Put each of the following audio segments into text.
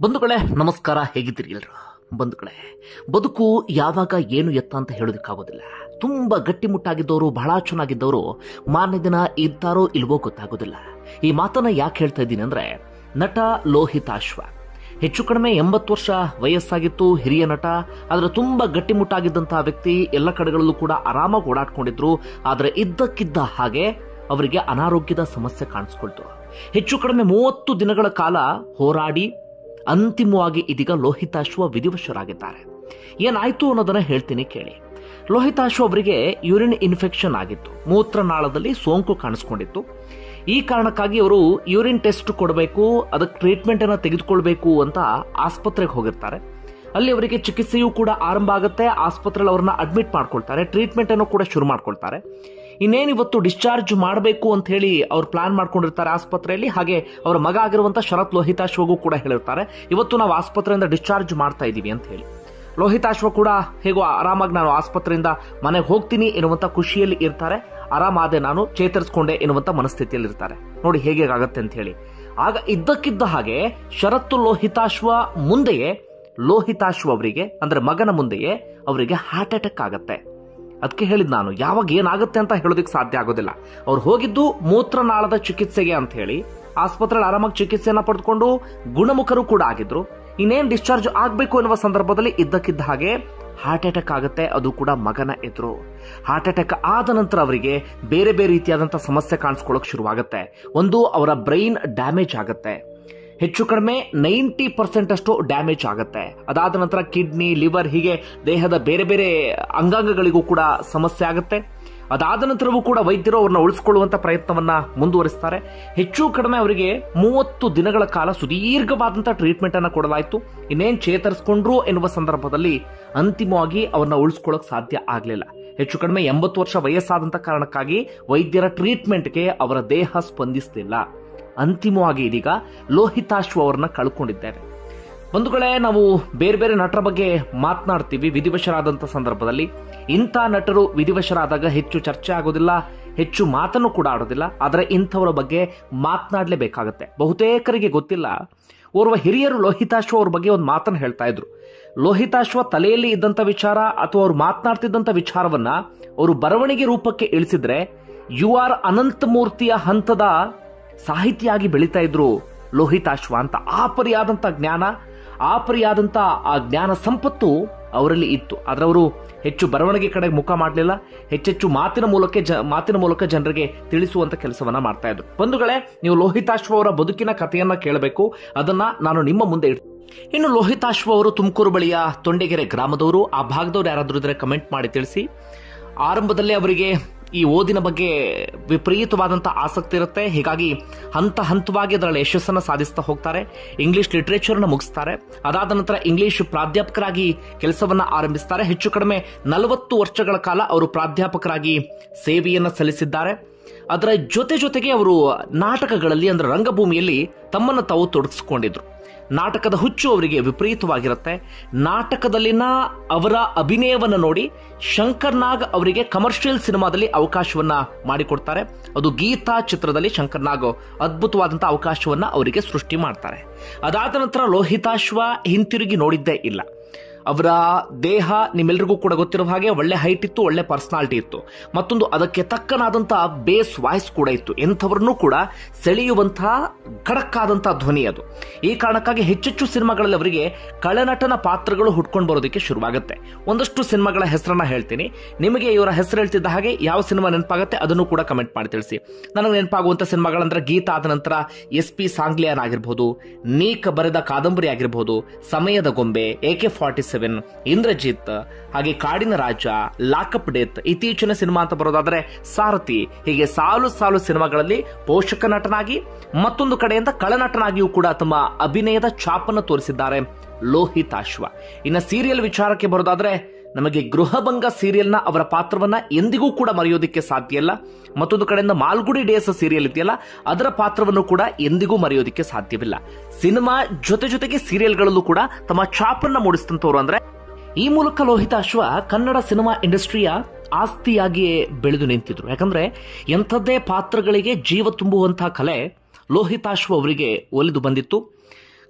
ಬಂಧುಗಳೇ ನಮಸ್ಕಾರ ಹೇಗಿದ್ದೀರಿ ಎಲ್ಲರೂ ಬಂಧುಗಳೇ ಬದುಕು ಯಾವಾಗ ಏನು ಎತ್ತ ಅಂತ ಹೇಳೋದಕ್ಕಾಗೋದಿಲ್ಲ ತುಂಬಾ ಗಟ್ಟಿಮುಟ್ಟಾಗಿದ್ದವರು ಬಹಳ ಚೆನ್ನಾಗಿದ್ದವರು ಮಾರನೇ ದಿನ ಇದ್ದಾರೋ ಇಲ್ವೋ ಗೊತ್ತಾಗೋದಿಲ್ಲ ಈ ಮಾತನ್ನ ಯಾಕೆ ಹೇಳ್ತಾ ಇದ್ದೀನಿ ಅಂದ್ರೆ ನಟ ಲೋಹಿತಾಶ್ವ ಹೆಚ್ಚು ಕಡಿಮೆ ಎಂಬತ್ತು ವರ್ಷ ವಯಸ್ಸಾಗಿತ್ತು ಹಿರಿಯ ನಟ ಆದರೆ ತುಂಬಾ ಗಟ್ಟಿಮುಟ್ಟಾಗಿದ್ದಂತಹ ವ್ಯಕ್ತಿ ಎಲ್ಲ ಕಡೆಗಳಲ್ಲೂ ಕೂಡ ಆರಾಮಾಗಿ ಓಡಾಡ್ಕೊಂಡಿದ್ರು ಆದರೆ ಇದ್ದಕ್ಕಿದ್ದ ಹಾಗೆ ಅವರಿಗೆ ಅನಾರೋಗ್ಯದ ಸಮಸ್ಯೆ ಕಾಣಿಸ್ಕೊಳ್ತು ಹೆಚ್ಚು ಕಡಿಮೆ ಮೂವತ್ತು ದಿನಗಳ ಕಾಲ ಹೋರಾಡಿ ಅಂತಿಮವಾಗಿ ಇದೀಗ ಲೋಹಿತಾಶ್ವ ವಿಧಿವಶರಾಗಿದ್ದಾರೆ ಏನಾಯ್ತು ಅನ್ನೋದನ್ನ ಹೇಳ್ತೀನಿ ಕೇಳಿ ಲೋಹಿತಾಶ್ವ ಅವರಿಗೆ ಯೂರಿನ್ ಇನ್ಫೆಕ್ಷನ್ ಆಗಿತ್ತು ಮೂತ್ರನಾಳದಲ್ಲಿ ಸೋಂಕು ಕಾಣಿಸ್ಕೊಂಡಿತ್ತು ಈ ಕಾರಣಕ್ಕಾಗಿ ಅವರು ಯೂರಿನ್ ಟೆಸ್ಟ್ ಕೊಡಬೇಕು ಅದಕ್ಕೆ ಟ್ರೀಟ್ಮೆಂಟ್ ಅನ್ನ ತೆಗೆದುಕೊಳ್ಬೇಕು ಅಂತ ಆಸ್ಪತ್ರೆಗೆ ಹೋಗಿರ್ತಾರೆ ಅಲ್ಲಿ ಅವರಿಗೆ ಚಿಕಿತ್ಸೆಯೂ ಕೂಡ ಆರಂಭ ಆಗುತ್ತೆ ಆಸ್ಪತ್ರೆಯಲ್ಲಿ ಅವ್ರನ್ನ ಅಡ್ಮಿಟ್ ಮಾಡ್ಕೊಳ್ತಾರೆ ಟ್ರೀಟ್ಮೆಂಟ್ ಅನ್ನು ಕೂಡ ಶುರು ಮಾಡ್ಕೊಳ್ತಾರೆ ಇನ್ನೇನು ಇವತ್ತು ಡಿಸ್ಚಾರ್ಜ್ ಮಾಡಬೇಕು ಅಂತ ಹೇಳಿ ಅವ್ರು ಪ್ಲಾನ್ ಮಾಡ್ಕೊಂಡಿರ್ತಾರೆ ಆಸ್ಪತ್ರೆಯಲ್ಲಿ ಹಾಗೆ ಅವರ ಮಗ ಆಗಿರುವಂತ ಶರತ್ ಲೋಹಿತಾಶ್ವಗೂ ಕೂಡ ಹೇಳಿರ್ತಾರೆ ಇವತ್ತು ನಾವು ಆಸ್ಪತ್ರೆಯಿಂದ ಡಿಸ್ಚಾರ್ಜ್ ಮಾಡ್ತಾ ಇದೀವಿ ಅಂತ ಹೇಳಿ ಲೋಹಿತಾಶ್ವ ಕೂಡ ಹೇಗೋ ಆರಾಮಾಗಿ ನಾನು ಆಸ್ಪತ್ರೆಯಿಂದ ಮನೆಗೆ ಹೋಗ್ತೀನಿ ಎನ್ನುವಂತ ಖುಷಿಯಲ್ಲಿ ಇರ್ತಾರೆ ಆರಾಮಾದೆ ನಾನು ಚೇತರಿಸ್ಕೊಂಡೆ ಎನ್ನುವಂತ ಮನಸ್ಥಿತಿಯಲ್ಲಿ ಇರ್ತಾರೆ ನೋಡಿ ಹೇಗೆ ಆಗತ್ತೆ ಅಂತ ಹೇಳಿ ಆಗ ಇದ್ದಕ್ಕಿದ್ದ ಹಾಗೆ ಶರತ್ತು ಲೋಹಿತಾಶ್ವ ಮುಂದೆಯೇ ಲೋಹಿತಾಶ್ವ ಅವರಿಗೆ ಅಂದ್ರೆ ಮಗನ ಮುಂದೆಯೇ ಅವರಿಗೆ ಹಾರ್ಟ್ ಅಟ್ಯಾಕ್ ಆಗತ್ತೆ ಅದಕ್ಕೆ ಹೇಳಿದ್ ನಾನು ಯಾವಾಗ ಏನಾಗುತ್ತೆ ಅಂತ ಹೇಳೋದಕ್ಕೆ ಸಾಧ್ಯ ಆಗೋದಿಲ್ಲ ಅವ್ರು ಹೋಗಿದ್ದು ಮೂತ್ರನಾಳದ ಚಿಕಿತ್ಸೆಗೆ ಅಂತ ಹೇಳಿ ಆಸ್ಪತ್ರೆಯಲ್ಲಿ ಆರಾಮಾಗಿ ಚಿಕಿತ್ಸೆಯನ್ನ ಪಡೆದುಕೊಂಡು ಗುಣಮುಖರು ಕೂಡ ಆಗಿದ್ರು ಇನ್ನೇನ್ ಡಿಸ್ಚಾರ್ಜ್ ಆಗ್ಬೇಕು ಎನ್ನುವ ಸಂದರ್ಭದಲ್ಲಿ ಇದ್ದಕ್ಕಿದ್ದ ಹಾಗೆ ಹಾರ್ಟ್ ಅಟ್ಯಾಕ್ ಆಗುತ್ತೆ ಅದು ಕೂಡ ಮಗನ ಎದುರು ಹಾರ್ಟ್ ಅಟ್ಯಾಕ್ ಆದ ನಂತರ ಅವರಿಗೆ ಬೇರೆ ಬೇರೆ ರೀತಿಯಾದಂತಹ ಸಮಸ್ಯೆ ಕಾಣಿಸ್ಕೊಳ್ಳೋಕೆ ಶುರುವಾಗುತ್ತೆ ಒಂದು ಅವರ ಬ್ರೈನ್ ಡ್ಯಾಮೇಜ್ ಆಗುತ್ತೆ ಹೆಚ್ಚು ಕಡಿಮೆ ನೈಂಟಿ ಪರ್ಸೆಂಟ್ ಅಷ್ಟು ಡ್ಯಾಮೇಜ್ ಆಗುತ್ತೆ ಅದಾದ ನಂತರ ಕಿಡ್ನಿ ಲಿವರ್ ಹೀಗೆ ದೇಹದ ಬೇರೆ ಬೇರೆ ಅಂಗಾಂಗಗಳಿಗೂ ಕೂಡ ಸಮಸ್ಯೆ ಆಗುತ್ತೆ ಅದಾದ ನಂತರವೂ ಕೂಡ ವೈದ್ಯರು ಅವ್ರನ್ನ ಉಳಿಸಿಕೊಳ್ಳುವಂತ ಪ್ರಯತ್ನವನ್ನ ಮುಂದುವರಿಸ್ತಾರೆ ಹೆಚ್ಚು ಕಡಿಮೆ ಅವರಿಗೆ ಮೂವತ್ತು ದಿನಗಳ ಕಾಲ ಸುದೀರ್ಘವಾದಂತಹ ಟ್ರೀಟ್ಮೆಂಟ್ ಅನ್ನ ಕೊಡಲಾಯಿತು ಇನ್ನೇನ್ ಚೇತರಿಸಿಕೊಂಡ್ರು ಎನ್ನುವ ಸಂದರ್ಭದಲ್ಲಿ ಅಂತಿಮವಾಗಿ ಅವ್ರನ್ನ ಉಳಿಸ್ಕೊಳ್ಳೋಕೆ ಸಾಧ್ಯ ಆಗಲಿಲ್ಲ ಹೆಚ್ಚು ಕಡಿಮೆ ಎಂಬತ್ತು ವರ್ಷ ವಯಸ್ಸಾದಂತ ಕಾರಣಕ್ಕಾಗಿ ವೈದ್ಯರ ಟ್ರೀಟ್ಮೆಂಟ್ಗೆ ಅವರ ದೇಹ ಸ್ಪಂದಿಸಲಿಲ್ಲ ಅಂತಿಮವಾಗಿ ಇದೀಗ ಲೋಹಿತಾಶ್ವ ಅವರನ್ನ ಕಳ್ಕೊಂಡಿದ್ದೇವೆ ಬಂಧುಗಳೇ ನಾವು ಬೇರೆ ಬೇರೆ ನಟರ ಬಗ್ಗೆ ಮಾತನಾಡ್ತೀವಿ ವಿಧಿವಶರಾದಂಥ ಸಂದರ್ಭದಲ್ಲಿ ಇಂಥ ನಟರು ವಿಧಿವಶರಾದಾಗ ಹೆಚ್ಚು ಚರ್ಚೆ ಆಗೋದಿಲ್ಲ ಹೆಚ್ಚು ಮಾತನ್ನು ಕೂಡ ಆಡೋದಿಲ್ಲ ಆದರೆ ಇಂಥವರ ಬಗ್ಗೆ ಮಾತನಾಡಲೇಬೇಕಾಗತ್ತೆ ಬಹುತೇಕರಿಗೆ ಗೊತ್ತಿಲ್ಲ ಓರ್ವ ಹಿರಿಯರು ಲೋಹಿತಾಶ್ವ ಅವ್ರ ಬಗ್ಗೆ ಒಂದು ಮಾತನ್ನು ಹೇಳ್ತಾ ಇದ್ರು ಲೋಹಿತಾಶ್ವ ತಲೆಯಲ್ಲಿ ಇದ್ದಂಥ ವಿಚಾರ ಅಥವಾ ಅವ್ರು ಮಾತನಾಡ್ತಿದ್ದಂಥ ವಿಚಾರವನ್ನ ಅವರು ಬರವಣಿಗೆ ರೂಪಕ್ಕೆ ಇಳಿಸಿದ್ರೆ ಯು ಆರ್ ಅನಂತಮೂರ್ತಿಯ ಹಂತದ ಸಾಹಿತಿಯಾಗಿ ಬೆಳೀತಾ ಇದ್ರು ಲೋಹಿತಾಶ್ವ ಅಂತ ಆ ಪರಿಯಾದಂಥ ಜ್ಞಾನ ಆ ಪರಿಯಾದಂಥ ಆ ಜ್ಞಾನ ಸಂಪತ್ತು ಅವರಲ್ಲಿ ಇತ್ತು ಆದ್ರೆ ಅವರು ಹೆಚ್ಚು ಬರವಣಿಗೆ ಕಡೆ ಮುಖ ಮಾಡಲಿಲ್ಲ ಹೆಚ್ಚೆಚ್ಚು ಮಾತಿನ ಮೂಲಕ ಜ ಮಾತಿನ ಮೂಲಕ ಜನರಿಗೆ ತಿಳಿಸುವಂತ ಕೆಲಸವನ್ನ ಮಾಡ್ತಾ ಇದ್ರು ಬಂಧುಗಳೇ ನೀವು ಲೋಹಿತಾಶ್ವ ಅವರ ಬದುಕಿನ ಕಥೆಯನ್ನ ಕೇಳಬೇಕು ಅದನ್ನ ನಾನು ನಿಮ್ಮ ಮುಂದೆ ಇಡ್ತೀನಿ ಇನ್ನು ಲೋಹಿತಾಶ್ವ ಅವರು ತುಮಕೂರು ಬಳಿಯ ತೊಂಡೆಗೆರೆ ಗ್ರಾಮದವರು ಆ ಭಾಗದವ್ರು ಯಾರಾದರೂ ಇದ್ರೆ ಕಮೆಂಟ್ ಮಾಡಿ ತಿಳಿಸಿ ಆರಂಭದಲ್ಲೇ ಅವರಿಗೆ ಈ ಓದಿನ ಬಗ್ಗೆ ವಿಪರೀತವಾದಂಥ ಆಸಕ್ತಿ ಇರುತ್ತೆ ಹೀಗಾಗಿ ಹಂತ ಹಂತವಾಗಿ ಅದರಲ್ಲಿ ಯಶಸ್ಸನ್ನು ಸಾಧಿಸ್ತಾ ಹೋಗ್ತಾರೆ ಇಂಗ್ಲಿಷ್ ಲಿಟರೇಚರ್ನ ಮುಗಿಸ್ತಾರೆ ಅದಾದ ನಂತರ ಇಂಗ್ಲಿಷ್ ಪ್ರಾಧ್ಯಾಪಕರಾಗಿ ಕೆಲಸವನ್ನ ಆರಂಭಿಸ್ತಾರೆ ಹೆಚ್ಚು ಕಡಿಮೆ ನಲವತ್ತು ವರ್ಷಗಳ ಕಾಲ ಅವರು ಪ್ರಾಧ್ಯಾಪಕರಾಗಿ ಸೇವೆಯನ್ನು ಸಲ್ಲಿಸಿದ್ದಾರೆ ಅದರ ಜೊತೆ ಜೊತೆಗೆ ಅವರು ನಾಟಕಗಳಲ್ಲಿ ಅಂದ್ರೆ ರಂಗಭೂಮಿಯಲ್ಲಿ ತಮ್ಮನ್ನು ತಾವು ತೊಡಗಿಸಿಕೊಂಡಿದ್ರು ನಾಟಕದ ಹುಚ್ಚು ಅವರಿಗೆ ವಿಪರೀತವಾಗಿರುತ್ತೆ ನಾಟಕದಲ್ಲಿನ ಅವರ ಅಭಿನಯವನ್ನು ನೋಡಿ ಶಂಕರ್ ನಾಗ್ ಅವರಿಗೆ ಕಮರ್ಷಿಯಲ್ ಸಿನಿಮಾದಲ್ಲಿ ಅವಕಾಶವನ್ನ ಮಾಡಿಕೊಡ್ತಾರೆ ಅದು ಗೀತಾ ಚಿತ್ರದಲ್ಲಿ ಶಂಕರ್ ನಾಗ್ ಅದ್ಭುತವಾದಂತಹ ಅವಕಾಶವನ್ನ ಅವರಿಗೆ ಸೃಷ್ಟಿ ಮಾಡ್ತಾರೆ ಅದಾದ ನಂತರ ಲೋಹಿತಾಶ್ವ ಹಿಂತಿರುಗಿ ನೋಡಿದ್ದೇ ಇಲ್ಲ ಅವರ ದೇಹ ನಿಮ್ಮೆಲ್ರಿಗೂ ಕೂಡ ಗೊತ್ತಿರೋ ಹಾಗೆ ಒಳ್ಳೆ ಹೈಟ್ ಇತ್ತು ಒಳ್ಳೆ ಪರ್ಸನಾಲಿಟಿ ಇತ್ತು ಮತ್ತೊಂದು ಅದಕ್ಕೆ ತಕ್ಕನಾದಂತಹ ಬೇಸ್ ವಾಯ್ಸ್ ಕೂಡ ಇತ್ತು ಎಂಥವ್ರನ್ನೂ ಕೂಡ ಸೆಳೆಯುವಂತಹ ಖಡಕ್ ಆದಂತಹ ಧ್ವನಿ ಅದು ಈ ಕಾರಣಕ್ಕಾಗಿ ಹೆಚ್ಚೆಚ್ಚು ಸಿನಿಮಾಗಳಲ್ಲಿ ಅವರಿಗೆ ಕಳನಟನ ಪಾತ್ರಗಳು ಹುಡ್ಕೊಂಡು ಬರೋದಕ್ಕೆ ಶುರುವಾಗುತ್ತೆ ಒಂದಷ್ಟು ಸಿನಿಮಾಗಳ ಹೆಸರನ್ನ ಹೇಳ್ತೀನಿ ನಿಮಗೆ ಇವರ ಹೆಸರು ಹೇಳ್ತಿದ್ದ ಹಾಗೆ ಯಾವ ಸಿನಿಮಾ ನೆನಪಾಗುತ್ತೆ ಅದನ್ನು ಕೂಡ ಕಮೆಂಟ್ ಮಾಡಿ ತಿಳಿಸಿ ನನಗೆ ನೆನಪಾಗುವಂತ ಸಿನಿಮಾಗಳಂದ್ರೆ ಗೀತಾ ಆದ ನಂತರ ಎಸ್ ಪಿ ಸಾಂಗ್ಲಿಯನ್ ಆಗಿರಬಹುದು ನೀಕ್ ಬರೆದ ಕಾದಂಬರಿ ಆಗಿರಬಹುದು ಸಮಯದ ಗೊಂಬೆ A K forty seven Indrajit ಹಾಗೆ ಕಾಡಿನ ರಾಜ ಲಾಕಪ್ ಡೆತ್ ಇತ್ತೀಚಿನ ಸಿನಿಮಾ ಅಂತ ಬರೋದಾದ್ರೆ ಸಾರಥಿ ಹೀಗೆ ಸಾಲು ಸಾಲು ಸಿನಿಮಾಗಳಲ್ಲಿ ಪೋಷಕ ನಟನಾಗಿ ಮತ್ತೊಂದು ಕಡೆಯಿಂದ ಕಳನಟನಾಗಿಯೂ ಕೂಡ ತಮ್ಮ ಅಭಿನಯದ ಛಾಪನ್ನು ತೋರಿಸಿದ್ದಾರೆ ಲೋಹಿತಾಶ್ವ ಇನ್ನು ಸೀರಿಯಲ್ ವಿಚಾರಕ್ಕೆ ಬರೋದಾದ್ರೆ ನಮಗೆ ಗೃಹಭಂಗ ಸೀರಿಯಲ್ನ ಅವರ ಪಾತ್ರವನ್ನ ಎಂದಿಗೂ ಕೂಡ ಮರೆಯೋದಕ್ಕೆ ಸಾಧ್ಯ ಇಲ್ಲ ಮತ್ತೊಂದು ಕಡೆಯಿಂದ ಮಾಲ್ಗುಡಿ ಡೇಸ್ ಸೀರಿಯಲ್ ಇದೆಯಲ್ಲ ಅದರ ಪಾತ್ರವನ್ನು ಕೂಡ ಎಂದಿಗೂ ಮರೆಯೋದಕ್ಕೆ ಸಾಧ್ಯವಿಲ್ಲ ಸಿನಿಮಾ ಜೊತೆ ಜೊತೆಗೆ ಸೀರಿಯಲ್ಗಳಲ್ಲೂ ಕೂಡ ತಮ್ಮ ಛಾಪನ್ನ ಮೂಡಿಸಿದಂತವ್ರು ಅಂದ್ರೆ ಈ ಮೂಲಕ ಲೋಹಿತಾಶ್ವ ಕನ್ನಡ ಸಿನಿಮಾ ಇಂಡಸ್ಟ್ರಿಯ ಆಸ್ತಿಯಾಗಿಯೇ ಬೆಳೆದು ನಿಂತಿದ್ರು ಯಾಕಂದ್ರೆ ಎಂಥದ್ದೇ ಪಾತ್ರಗಳಿಗೆ ಜೀವ ತುಂಬುವಂತಹ ಕಲೆ ಲೋಹಿತಾಶ್ವ ಅವರಿಗೆ ಒಲಿದು ಬಂದಿತ್ತು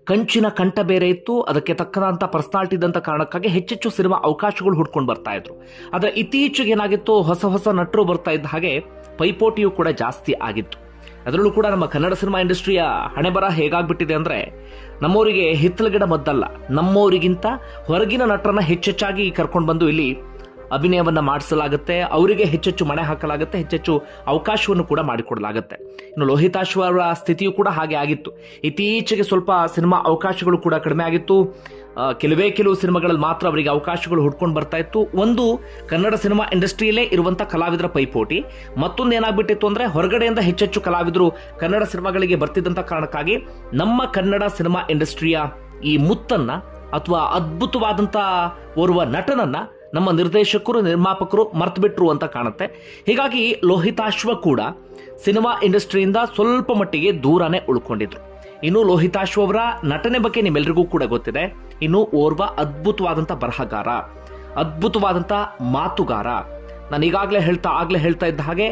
ಕಂಚಿನ ಕಂಠ ಬೇರೆ ಇತ್ತು ಅದಕ್ಕೆ ತಕ್ಕದಂತ ಪರ್ಸನಾಲಿಟಿ ಇದ್ದಂತ ಕಾರಣಕ್ಕಾಗಿ ಹೆಚ್ಚೆಚ್ಚು ಸಿನಿಮಾ ಅವಕಾಶಗಳು ಹುಡ್ಕೊಂಡು ಬರ್ತಾ ಇದ್ರು ಆದ್ರೆ ಇತ್ತೀಚೆಗೆ ಏನಾಗಿತ್ತು ಹೊಸ ಹೊಸ ನಟರು ಬರ್ತಾ ಇದ್ದ ಹಾಗೆ ಪೈಪೋಟಿಯು ಕೂಡ ಜಾಸ್ತಿ ಆಗಿತ್ತು ಅದರಲ್ಲೂ ಕೂಡ ನಮ್ಮ ಕನ್ನಡ ಸಿನಿಮಾ ಇಂಡಸ್ಟ್ರಿಯ ಹಣೆಬರ ಹೇಗಾಗ್ಬಿಟ್ಟಿದೆ ಅಂದ್ರೆ ನಮ್ಮವರಿಗೆ ಹಿತ್ತಲ ಗಿಡ ಮದ್ದಲ್ಲ ನಮ್ಮವರಿಗಿಂತ ಹೊರಗಿನ ನಟರನ್ನ ಹೆಚ್ಚೆಚ್ಚಾಗಿ ಕರ್ಕೊಂಡು ಬಂದು ಇಲ್ಲಿ ಅಭಿನಯವನ್ನ ಮಾಡಿಸಲಾಗುತ್ತೆ ಅವರಿಗೆ ಹೆಚ್ಚೆಚ್ಚು ಮಣೆ ಹಾಕಲಾಗುತ್ತೆ ಹೆಚ್ಚೆಚ್ಚು ಅವಕಾಶವನ್ನು ಕೂಡ ಮಾಡಿಕೊಡಲಾಗುತ್ತೆ ಇನ್ನು ಲೋಹಿತಾಶ್ವ ಅವರ ಸ್ಥಿತಿಯು ಕೂಡ ಹಾಗೆ ಆಗಿತ್ತು ಇತ್ತೀಚೆಗೆ ಸ್ವಲ್ಪ ಸಿನಿಮಾ ಅವಕಾಶಗಳು ಕೂಡ ಕಡಿಮೆ ಆಗಿತ್ತು ಆ, ಕೆಲವೇ ಕೆಲವು ಸಿನಿಮಾಗಳಲ್ಲಿ ಮಾತ್ರ ಅವರಿಗೆ ಅವಕಾಶಗಳು ಹುಡ್ಕೊಂಡು ಬರ್ತಾ ಇತ್ತು ಒಂದು ಕನ್ನಡ ಸಿನಿಮಾ ಇಂಡಸ್ಟ್ರಿಯಲ್ಲೇ ಇರುವಂತ ಕಲಾವಿದರ ಪೈಪೋಟಿ ಮತ್ತೊಂದು ಏನಾಗ್ಬಿಟ್ಟಿತ್ತು ಅಂದ್ರೆ ಹೊರಗಡೆಯಿಂದ ಹೆಚ್ಚೆಚ್ಚು ಕಲಾವಿದರು ಕನ್ನಡ ಸಿನಿಮಾಗಳಿಗೆ ಬರ್ತಿದ್ದಂತ ಕಾರಣಕ್ಕಾಗಿ ನಮ್ಮ ಕನ್ನಡ ಸಿನಿಮಾ ಇಂಡಸ್ಟ್ರಿಯ ಈ ಮುತ್ತನ್ನ ಅಥವಾ ಅದ್ಭುತವಾದಂತ ಓರ್ವ ನಟನನ್ನ ನಮ್ಮ ನಿರ್ದೇಶಕರು ನಿರ್ಮಾಪಕರು ಮರ್ತು ಬಿಟ್ರು ಅಂತ ಕಾಣುತ್ತೆ ಹೀಗಾಗಿ ಲೋಹಿತಾಶ್ವ ಕೂಡ ಸಿನಿಮಾ ಇಂಡಸ್ಟ್ರಿಯಿಂದ ಸ್ವಲ್ಪ ಮಟ್ಟಿಗೆ ದೂರನೇ ಉಳ್ಕೊಂಡಿದ್ರು ಇನ್ನು ಲೋಹಿತಾಶ್ವ ಅವರ ನಟನೆ ಬಗ್ಗೆ ನಿಮ್ಮೆಲ್ಲರಿಗೂ ಕೂಡ ಗೊತ್ತಿದೆ ಇನ್ನು ಓರ್ವ ಅದ್ಭುತವಾದಂತ ಬರಹಗಾರ ಅದ್ಭುತವಾದಂತ ಮಾತುಗಾರ ನಾನು ಈಗಾಗಲೇ ಹೇಳ್ತಾ ಆಗ್ಲೇ ಹೇಳ್ತಾ ಇದ್ದ ಹಾಗೆ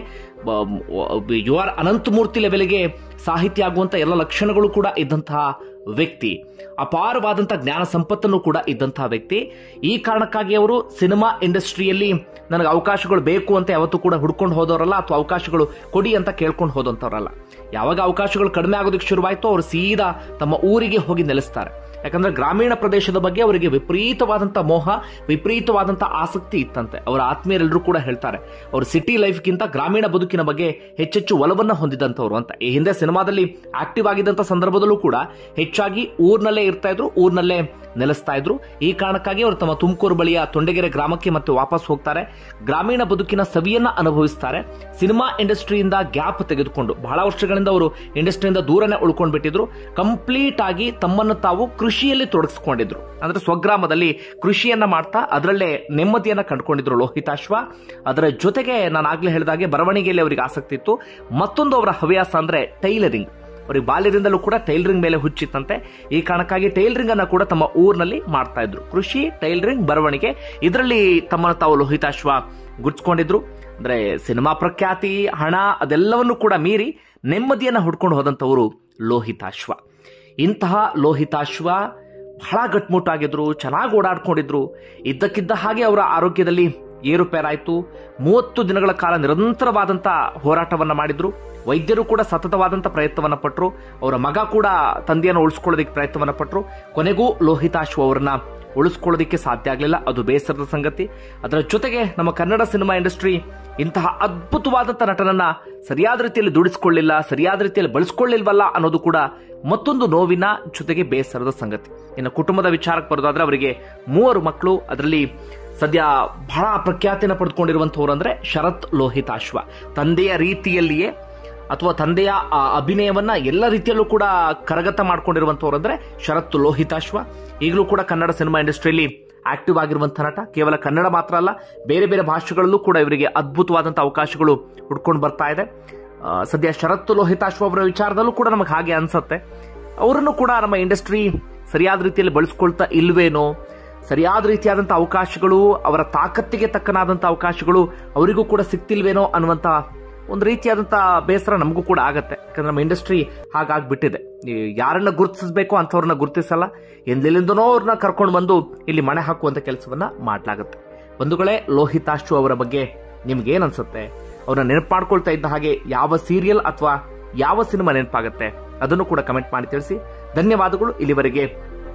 ಯು ಆರ್ ಅನಂತಮೂರ್ತಿ ಲೆವೆಲ್ಗೆ ಸಾಹಿತ್ಯ ಆಗುವಂತ ಎಲ್ಲ ಲಕ್ಷಣಗಳು ಕೂಡ ಇದ್ದಂತಹ ವ್ಯಕ್ತಿ ಅಪಾರವಾದಂತಹ ಜ್ಞಾನ ಸಂಪತ್ತನ್ನು ಕೂಡ ಇದ್ದಂತಹ ವ್ಯಕ್ತಿ ಈ ಕಾರಣಕ್ಕಾಗಿ ಅವರು ಸಿನಿಮಾ ಇಂಡಸ್ಟ್ರಿಯಲ್ಲಿ ನನಗೆ ಅವಕಾಶಗಳು ಬೇಕು ಅಂತ ಯಾವತ್ತೂ ಕೂಡ ಹುಡ್ಕೊಂಡು ಹೋದವರಲ್ಲ ಅಥವಾ ಅವಕಾಶಗಳು ಕೊಡಿ ಅಂತ ಕೇಳ್ಕೊಂಡು ಹೋದಂಥವ್ರಲ್ಲ ಯಾವಾಗ ಅವಕಾಶಗಳು ಕಡಿಮೆ ಆಗೋದಕ್ಕೆ ಶುರುವಾಯಿತು ಅವರು ಸೀದಾ ತಮ್ಮ ಊರಿಗೆ ಹೋಗಿ ನೆಲೆಸ್ತಾರೆ ಯಾಕಂದ್ರೆ ಗ್ರಾಮೀಣ ಪ್ರದೇಶದ ಬಗ್ಗೆ ಅವರಿಗೆ ವಿಪರೀತವಾದಂತ ಮೋಹ ವಿಪರೀತವಾದಂತ ಆಸಕ್ತಿ ಇತ್ತಂತೆ ಅವರ ಆತ್ಮೀಯರೆಲ್ಲರೂ ಕೂಡ ಹೇಳ್ತಾರೆ ಅವರು ಸಿಟಿ ಲೈಫ್ಗಿಂತ ಗ್ರಾಮೀಣ ಬದುಕಿನ ಬಗ್ಗೆ ಹೆಚ್ಚೆಚ್ಚು ಒಲವನ್ನ ಹೊಂದಿದಂತವ್ರು ಅಂತ ಈ ಹಿಂದೆ ಸಿನಿಮಾದಲ್ಲಿ ಆಕ್ಟಿವ್ ಆಗಿದ್ದಂತ ಸಂದರ್ಭದಲ್ಲೂ ಕೂಡ ಹೆಚ್ಚಾಗಿ ಊರ್ನಲ್ಲೇ ಇರ್ತಾ ಇದ್ರು ಊರ್ನಲ್ಲೇ ನೆಲೆಸ್ತಾ ಇದ್ರು ಈ ಕಾರಣಕ್ಕಾಗಿ ಅವರು ತಮ್ಮ ತುಮಕೂರು ಬಳಿಯ ತೊಂಡೆಗೆರೆ ಗ್ರಾಮಕ್ಕೆ ಮತ್ತೆ ವಾಪಸ್ ಹೋಗ್ತಾರೆ ಗ್ರಾಮೀಣ ಬದುಕಿನ ಸವಿಯನ್ನ ಅನುಭವಿಸ್ತಾರೆ ಸಿನಿಮಾ ಇಂಡಸ್ಟ್ರಿಯಿಂದ ಗ್ಯಾಪ್ ತೆಗೆದುಕೊಂಡು ಬಹಳ ವರ್ಷಗಳಿಂದ ಅವರು ಇಂಡಸ್ಟ್ರಿಯಿಂದ ದೂರನೇ ಉಳ್ಕೊಂಡು ಬಿಟ್ಟಿದ್ರು ಕಂಪ್ಲೀಟ್ ಆಗಿ ತಮ್ಮನ್ನು ತಾವು ಕೃಷಿಯಲ್ಲಿ ತೊಡಗಿಸ್ಕೊಂಡಿದ್ರು ಅಂದ್ರೆ ಸ್ವಗ್ರಾಮದಲ್ಲಿ ಕೃಷಿಯನ್ನ ಮಾಡ್ತಾ ಅದರಲ್ಲೇ ನೆಮ್ಮದಿಯನ್ನ ಕಂಡುಕೊಂಡಿದ್ರು ಲೋಹಿತಾಶ್ವ ಅದರ ಜೊತೆಗೆ ನಾನು ಆಗ್ಲೇ ಹೇಳಿದಾಗೆ ಬರವಣಿಗೆಯಲ್ಲಿ ಅವರಿಗೆ ಆಸಕ್ತಿ ಇತ್ತು ಮತ್ತೊಂದು ಅವರ ಹವ್ಯಾಸ ಅಂದ್ರೆ ಟೈಲರಿಂಗ್ ಅವರಿಗೆ ಬಾಲ್ಯದಿಂದಲೂ ಕೂಡ ಟೈಲರಿಂಗ್ ಮೇಲೆ ಹುಚ್ಚಿತ್ತಂತೆ ಈ ಕಾರಣಕ್ಕಾಗಿ ಟೈಲರಿಂಗ್ ಅನ್ನ ಕೂಡ ತಮ್ಮ ಊರಿನಲ್ಲಿ ಮಾಡ್ತಾ ಇದ್ರು ಕೃಷಿ ಟೈಲರಿಂಗ್ ಬರವಣಿಗೆ ಇದರಲ್ಲಿ ತಮ್ಮನ್ನು ತಾವು ಲೋಹಿತಾಶ್ವ ಗುರ್ಸ್ಕೊಂಡಿದ್ರು ಅಂದ್ರೆ ಸಿನಿಮಾ ಪ್ರಖ್ಯಾತಿ ಹಣ ಅದೆಲ್ಲವನ್ನು ಕೂಡ ಮೀರಿ ನೆಮ್ಮದಿಯನ್ನ ಹುಡ್ಕೊಂಡು ಹೋದಂತವರು ಲೋಹಿತಾಶ್ವ ಇಂತಹ ಲೋಹಿತಾಶ್ವ ಬಹಳ ಗಟ್ಮುಟ್ಟಾಗಿದ್ರು ಚೆನ್ನಾಗಿ ಓಡಾಡ್ಕೊಂಡಿದ್ರು ಇದ್ದಕ್ಕಿದ್ದ ಹಾಗೆ ಅವರ ಆರೋಗ್ಯದಲ್ಲಿ ಏರುಪೇರಾಯಿತು ಮೂವತ್ತು ದಿನಗಳ ಕಾಲ ನಿರಂತರವಾದಂತ ಹೋರಾಟವನ್ನ ಮಾಡಿದ್ರು ವೈದ್ಯರು ಕೂಡ ಸತತವಾದಂತ ಪ್ರಯತ್ನವನ್ನ ಪಟ್ಟರು ಅವರ ಮಗ ಕೂಡ ತಂದೆಯನ್ನು ಉಳಿಸ್ಕೊಳ್ಳೋದಕ್ಕೆ ಪ್ರಯತ್ನವನ್ನ ಪಟ್ಟರು ಕೊನೆಗೂ ಲೋಹಿತಾಶ್ವ ಅವರನ್ನ ಉಳಿಸ್ಕೊಳ್ಳೋದಕ್ಕೆ ಸಾಧ್ಯ ಆಗಲಿಲ್ಲ ಅದು ಬೇಸರದ ಸಂಗತಿ ಅದರ ಜೊತೆಗೆ ನಮ್ಮ ಕನ್ನಡ ಸಿನಿಮಾ ಇಂಡಸ್ಟ್ರಿ ಇಂತಹ ಅದ್ಭುತವಾದಂತ ನಟನನ್ನ ಸರಿಯಾದ ರೀತಿಯಲ್ಲಿ ದುಡಿಸ್ಕೊಳ್ಳಿಲ್ಲ ಸರಿಯಾದ ರೀತಿಯಲ್ಲಿ ಬಳಸ್ಕೊಳ್ಳಿಲ್ವಲ್ಲ ಅನ್ನೋದು ಕೂಡ ಮತ್ತೊಂದು ನೋವಿನ ಜೊತೆಗೆ ಬೇಸರದ ಸಂಗತಿ ಇನ್ನು ಕುಟುಂಬದ ವಿಚಾರಕ್ಕೆ ಬರೋದಾದ್ರೆ ಅವರಿಗೆ ಮೂವರು ಮಕ್ಕಳು ಅದರಲ್ಲಿ ಸದ್ಯ ಬಹಳ ಪ್ರಖ್ಯಾತಿಯನ್ನು ಪಡೆದುಕೊಂಡಿರುವಂತವ್ರು ಅಂದ್ರೆ ಶರತ್ ಲೋಹಿತಾಶ್ವ ತಂದೆಯ ರೀತಿಯಲ್ಲಿಯೇ ಅಥವಾ ತಂದೆಯ ಆ ಅಭಿನಯವನ್ನ ಎಲ್ಲ ರೀತಿಯಲ್ಲೂ ಕೂಡ ಕರಗತ ಮಾಡ್ಕೊಂಡಿರುವಂತವ್ರು ಅಂದ್ರೆ ಶರತ್ ಲೋಹಿತಾಶ್ವ ಈಗಲೂ ಕೂಡ ಕನ್ನಡ ಸಿನಿಮಾ ಇಂಡಸ್ಟ್ರಿಯಲ್ಲಿ ಆಕ್ಟಿವ್ ಆಗಿರುವಂತಹ ನಟ ಕೇವಲ ಕನ್ನಡ ಮಾತ್ರ ಅಲ್ಲ ಬೇರೆ ಬೇರೆ ಭಾಷೆಗಳಲ್ಲೂ ಕೂಡ ಇವರಿಗೆ ಅದ್ಭುತವಾದಂತಹ ಅವಕಾಶಗಳು ಹುಡ್ಕೊಂಡು ಬರ್ತಾ ಇದೆ ಆ, ಸದ್ಯ ಶರತ್ ಲೋಹಿತಾಶ್ವ ಅವರ ವಿಚಾರದಲ್ಲೂ ಕೂಡ ನಮಗೆ ಹಾಗೆ ಅನ್ಸತ್ತೆ ಅವರನ್ನು ಕೂಡ ನಮ್ಮ ಇಂಡಸ್ಟ್ರಿ ಸರಿಯಾದ ರೀತಿಯಲ್ಲಿ ಬಳಸ್ಕೊಳ್ತಾ ಇಲ್ವೇನೋ ಸರಿಯಾದ ರೀತಿಯಾದಂತಹ ಅವಕಾಶಗಳು ಅವರ ತಾಕತ್ತಿಗೆ ತಕ್ಕನಾದಂತಹ ಅವಕಾಶಗಳು ಅವರಿಗೂ ಕೂಡ ಸಿಗ್ತಿಲ್ವೇನೋ ಅನ್ನುವಂತ ಒಂದು ರೀತಿಯಾದಂತ ಬೇಸರ ನಮಗೂ ಕೂಡ ಆಗತ್ತೆ ಯಾಕಂದ್ರೆ ನಮ್ಮ ಇಂಡಸ್ಟ್ರಿ ಹಾಗಾಗ್ಬಿಟ್ಟಿದೆ ಈ ಯಾರನ್ನ ಗುರುತಿಸಬೇಕು ಅಂಥವ್ರನ್ನ ಗುರುತಿಸಲ್ಲ ಎಂದೆಲ್ಲಿಂದನೋ ಅವ್ರನ್ನ ಕರ್ಕೊಂಡು ಬಂದು ಇಲ್ಲಿ ಮಣೆ ಹಾಕುವಂತ ಕೆಲಸವನ್ನ ಮಾಡ್ಲಾಗತ್ತೆ ಬಂಧುಗಳೇ ಲೋಹಿತಾಶ್ವ ಅವರ ಬಗ್ಗೆ ನಿಮ್ಗೆ ಏನ್ ಅನ್ಸುತ್ತೆ ಅವ್ರನ್ನ ನೆನಪು ಮಾಡ್ಕೊಳ್ತಾ ಇದ್ದ ಹಾಗೆ ಯಾವ ಸೀರಿಯಲ್ ಅಥವಾ ಯಾವ ಸಿನಿಮಾ ನೆನಪಾಗತ್ತೆ ಅದನ್ನು ಕೂಡ ಕಮೆಂಟ್ ಮಾಡಿ ತಿಳಿಸಿ ಧನ್ಯವಾದಗಳು ಇಲ್ಲಿವರೆಗೆ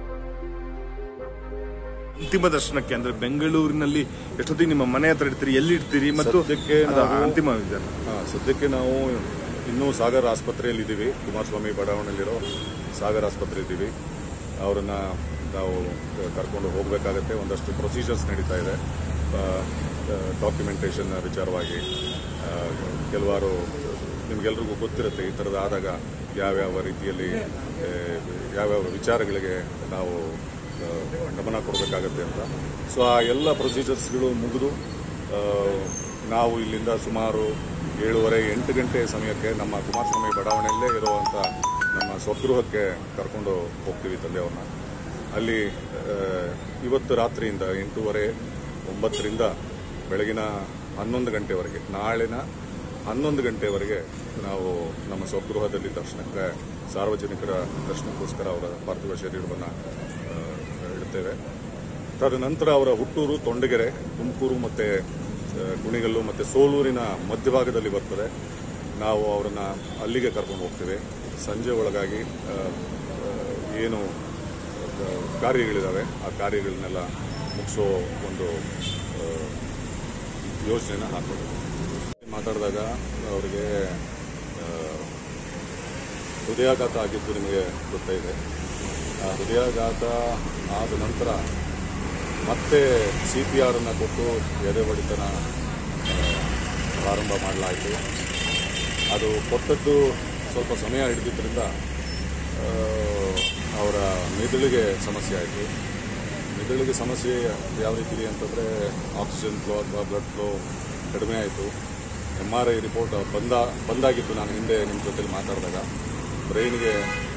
ಅಂತಿಮ ದರ್ಶನಕ್ಕೆ ಅಂದ್ರೆ ಬೆಂಗಳೂರಿನಲ್ಲಿ ಎಷ್ಟೊತ್ತಿಗೆ ನಿಮ್ಮ ಮನೆ ಹತ್ರ ಇಡ್ತೀರಿ ಎಲ್ಲಿ ಇಡ್ತೀರಿ ಮತ್ತು ಸದ್ಯಕ್ಕೆ ಅದು ನಾವು- ಅಂತಿಮ ವಿಧಾನ ಹಾ, ಸದ್ಯಕ್ಕೆ ನಾವು ಇನ್ನೂ ಸಾಗರ್ ಆಸ್ಪತ್ರೆಯಲ್ಲಿ ಇದ್ದೀವಿ ಕುಮಾರಸ್ವಾಮಿ ಬಡಾವಣೆಯಲ್ಲಿರೋ ಸಾಗರ್ ಆಸ್ಪತ್ರೆ ಇದ್ದೀವಿ ಅವರನ್ನ ನಾವು ಕರ್ಕೊಂಡು ಹೋಗಬೇಕಾಗತ್ತೆ ಒಂದಷ್ಟು ಪ್ರೊಸೀಜರ್ಸ್ ನಡೀತಾ ಇದೆ ಡಾಕ್ಯುಮೆಂಟೇಷನ್ ವಿಚಾರವಾಗಿ ಆ, ಕೆಲವಾರು ನಿಮಗೆಲ್ರಿಗೂ ಗೊತ್ತಿರುತ್ತೆ ಈ ಥರದ್ದು ಆದಾಗ ಯಾವ್ಯಾವ ರೀತಿಯಲ್ಲಿ ಆ, ಯಾವ್ಯಾವ ವಿಚಾರಗಳಿಗೆ ನಾವು ಆ, ಗಮನ ಕೊಡಬೇಕಾಗತ್ತೆ ಅಂತ ಸೊ ಆ ಎಲ್ಲ ಪ್ರೊಸೀಜರ್ಸ್ಗಳು ಮುಗಿದು ಆ, ನಾವು ಇಲ್ಲಿಂದ ಸುಮಾರು ಏಳುವರೆ ಎಂಟು ಗಂಟೆ ಸಮಯಕ್ಕೆ ನಮ್ಮ ಕುಮಾರಸ್ವಾಮಿ ಬಡಾವಣೆಯಲ್ಲೇ ಇರುವಂಥ ನಮ್ಮ ಸ್ವಗೃಹಕ್ಕೆ ಕರ್ಕೊಂಡು ಹೋಗ್ತೀವಿ ತಂದೆಯವ್ರನ್ನ ಅಲ್ಲಿ ಆ, ಇವತ್ತು ರಾತ್ರಿಯಿಂದ ಎಂಟೂವರೆ ಒಂಬತ್ತರಿಂದ ಬೆಳಗಿನ ಹನ್ನೊಂದು ಗಂಟೆವರೆಗೆ ನಾಳಿನ ಹನ್ನೊಂದು ಗಂಟೆವರೆಗೆ ನಾವು ನಮ್ಮ ಸ್ವಗೃಹದಲ್ಲಿ ದರ್ಶನಕ್ಕೆ ಸಾರ್ವಜನಿಕರ ದರ್ಶನಕ್ಕೋಸ್ಕರ ಅವರ ಪಾರ್ಥಿವ ಶರೀರವನ್ನು ಇಡ್ತೇವೆ ತದನಂತರ ಅವರ ಹುಟ್ಟೂರು ತೊಂಡಗೆರೆ ತುಮಕೂರು ಮತ್ತು ಕುಣಿಗಲ್ಲು ಮತ್ತು ಸೋಲೂರಿನ ಮಧ್ಯಭಾಗದಲ್ಲಿ ಬರ್ತದೆ ನಾವು ಅವರನ್ನು ಅಲ್ಲಿಗೆ ಕರ್ಕೊಂಡು ಹೋಗ್ತೇವೆ ಸಂಜೆ ಒಳಗಾಗಿ ಆ, ಆ, ಏನು ಆ, ಕಾರ್ಯಗಳಿದ್ದಾವೆ ಆ ಕಾರ್ಯಗಳನ್ನೆಲ್ಲ ಮುಗಿಸೋ ಒಂದು ಆ, ಯೋಜನೆನ ಹಾಕೋದು ಮಾತಾಡಿದಾಗ ಅವರಿಗೆ ಆ, ಹೃದಯಾಘಾತ ಆಗಿದ್ದು ನಿಮಗೆ ಗೊತ್ತಾಯಿದೆ ಆ ಹೃದಯಾಘಾತ ಆದ ನಂತರ ಮತ್ತೆ ಸಿ ಪಿ ಆರನ್ನು ಕೊಟ್ಟು ಎದೆ ಹೊಡಿತನ ಆ, ಪ್ರಾರಂಭ ಮಾಡಲಾಯಿತು ಅದು ಕೊಟ್ಟದ್ದು ಸ್ವಲ್ಪ ಸಮಯ ಹಿಡಿದಿದ್ದರಿಂದ ಆ, ಅವರ ಮೆದುಳಿಗೆ ಸಮಸ್ಯೆ ಆಯಿತು ಮೆದುಳಿಗೆ ಸಮಸ್ಯೆ ಯಾವ ರೀತಿ ಇದೆ ಅಂತಂದರೆ ಆಕ್ಸಿಜನ್ ಫ್ಲೋ ಅಥವಾ ಬ್ಲಡ್ ಫ್ಲೋ ಕಡಿಮೆ ಆಯಿತು ಎಮ್ ಆರ್ ಐ ರಿಪೋರ್ಟ್ ಬಂದ ಬಂದಾಗಿತ್ತು ನಾನು ಹಿಂದೆ ನಿಮ್ಮ ಜೊತೆಲಿ ಮಾತಾಡಿದಾಗ ಬ್ರೈನ್ಗೆ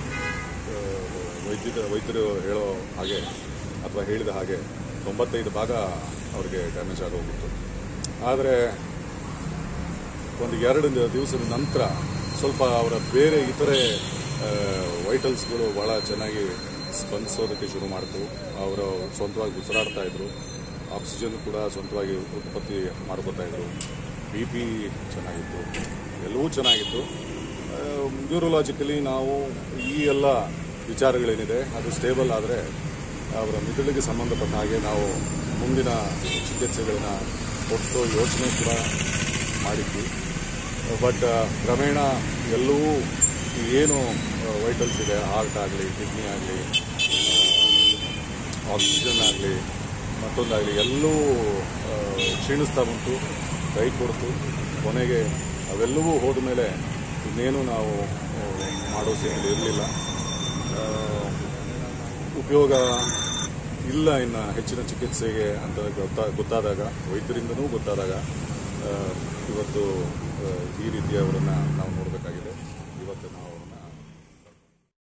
ವೈದ್ಯದ ವೈದ್ಯರು ಹೇಳೋ ಹಾಗೆ ಅಥವಾ ಹೇಳಿದ ಹಾಗೆ ತೊಂಬತ್ತೈದು ಭಾಗ ಅವರಿಗೆ ಡ್ಯಾಮೇಜ್ ಆಗೋಗಿತ್ತು ಆದರೆ ಒಂದು ಎರಡು ದಿವಸದ ನಂತರ ಸ್ವಲ್ಪ ಅವರ ಬೇರೆ ಇತರೆ ವೈಟಲ್ಸ್ಗಳು ಭಾಳ ಚೆನ್ನಾಗಿ ಸ್ಪಂದಿಸೋದಕ್ಕೆ ಶುರು ಮಾಡಿತು ಅವರು ಸ್ವಂತವಾಗಿ ಉಸಿರಾಡ್ತಾ ಇದ್ರು ಆಕ್ಸಿಜನ್ ಕೂಡ ಸ್ವಂತವಾಗಿ ಉತ್ಪತ್ತಿ ಮಾಡ್ಕೋತಾ ಇದ್ರು ಬಿ ಪಿ ಚೆನ್ನಾಗಿತ್ತು ಎಲ್ಲವೂ ಚೆನ್ನಾಗಿತ್ತು ನ್ಯೂರೋಲಾಜಿಕಲಿ ನಾವು ಈ ಎಲ್ಲ ವಿಚಾರಗಳೇನಿದೆ ಅದು ಸ್ಟೇಬಲ್ ಆದರೆ ಅವರ ಮಿದುಳಿಗೆ ಸಂಬಂಧಪಟ್ಟ ಹಾಗೆ ನಾವು ಮುಂದಿನ ಚಿಕಿತ್ಸೆಗಳನ್ನ ಕೊಟ್ಟು ಯೋಚನೆ ಕೂಡ ಮಾಡಿದ್ವಿ ಬಟ್ ಕ್ರಮೇಣ ಎಲ್ಲವೂ ಏನು ವೈಟಲ್ಸ್ ಇದೆ ಹಾರ್ಟ್ ಆಗಲಿ ಕಿಡ್ನಿ ಆಗಲಿ ಆಕ್ಸಿಜನ್ ಆಗಲಿ ಮತ್ತೊಂದಾಗಲಿ ಎಲ್ಲವೂ ಆ, ಕ್ಷೀಣಿಸ್ತಾ ಬಂತು ಕೈ ಕೊಡ್ತು ಕೊನೆಗೆ ಅವೆಲ್ಲವೂ ಹೋದ ಮೇಲೆ ಇನ್ನೇನು ನಾವು ಆ, ಮಾಡೋ ಸ್ಥಿತಿಯಲ್ಲಿ ಇರಲಿಲ್ಲ ಉಪಯೋಗ ಇಲ್ಲ ಇನ್ನು ಹೆಚ್ಚಿನ ಚಿಕಿತ್ಸೆಗೆ ಅಂತ ಗೊತ್ತಾ ಗೊತ್ತಾದಾಗ ವೈದ್ಯರಿಂದನೂ ಗೊತ್ತಾದಾಗ ಆ, ಇವತ್ತು ಆ, ಈ ರೀತಿ ಅವರನ್ನು ನಾವು ನೋಡಬೇಕಾಗಿದೆ ಇವತ್ತು ನಾವು ಅವ್ರನ್ನ